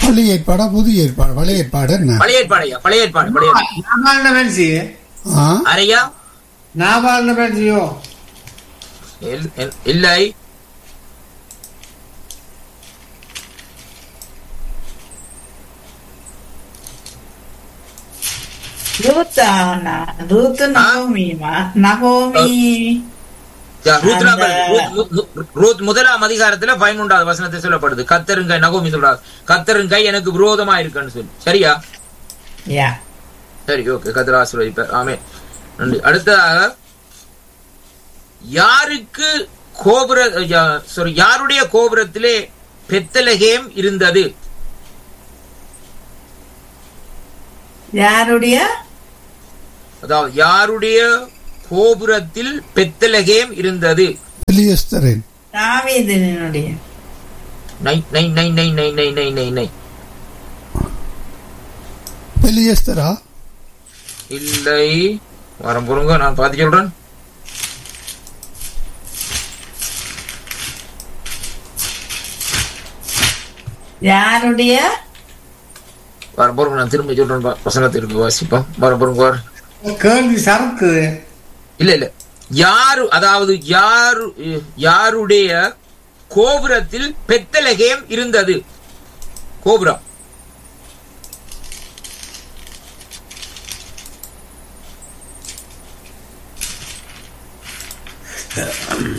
பழைய ஏற்பாடா புதிய ஏற்பாடு பழைய ஏற்பாடு என்ன பழைய ஏற்பாடு ஐயா பழைய ஏற்பாடு பழைய ஏற்பாடு. நாபாலின பென்சி ஆ அரையா நாபாலின பென்சியோ இல்- இல்- இல்லை ரூத்தா ரூத்து நகோமிமா நகோமி யா, ரூத் அந்த- நபர், ரூத் மு- மு- ரூத் முதலாம் அதிகாரத்துல பதினொன்றாவது வசனத்தை சொல்லப்படுது கத்தருங்கை நகோமி சொல்றாரு கத்தருங்கை எனக்கு விரோதமா இருக்குன்னு சொல்லி சரியா யா சரி ஓகே கத்தர் ஆசீர்வதிப்பார் ஆமே நன்றி அடுத்ததாக யாருக்கு கோபுர சாரி யாருடைய கோபுரத்திலே பெத்தலகேம் இருந்தது யாருடைய அதாவது யாருடைய கோபுரத்தில் பெத்தலகேம் இருந்தது பிலியஸ்தரின் தாவீதனுடைய நை நை நை நை நை நை நை நை நை பிலியஸ்தரா இல்லை வரம் பொறுங்க நான் பார்த்து சொல்றேன் யாருடைய வரம் பொறுங்க நான் திரும்ப சொல்றேன் பா. வசனத்திற்கு வாசிப்போம் வரம் பொறுங்க வார் கேள்வி சரக்கு இல்ல இல்ல யாரு அதாவது யாரு யாருடைய கோபுரத்தில் பெத்தலகேம் இருந்தது கோபுரம்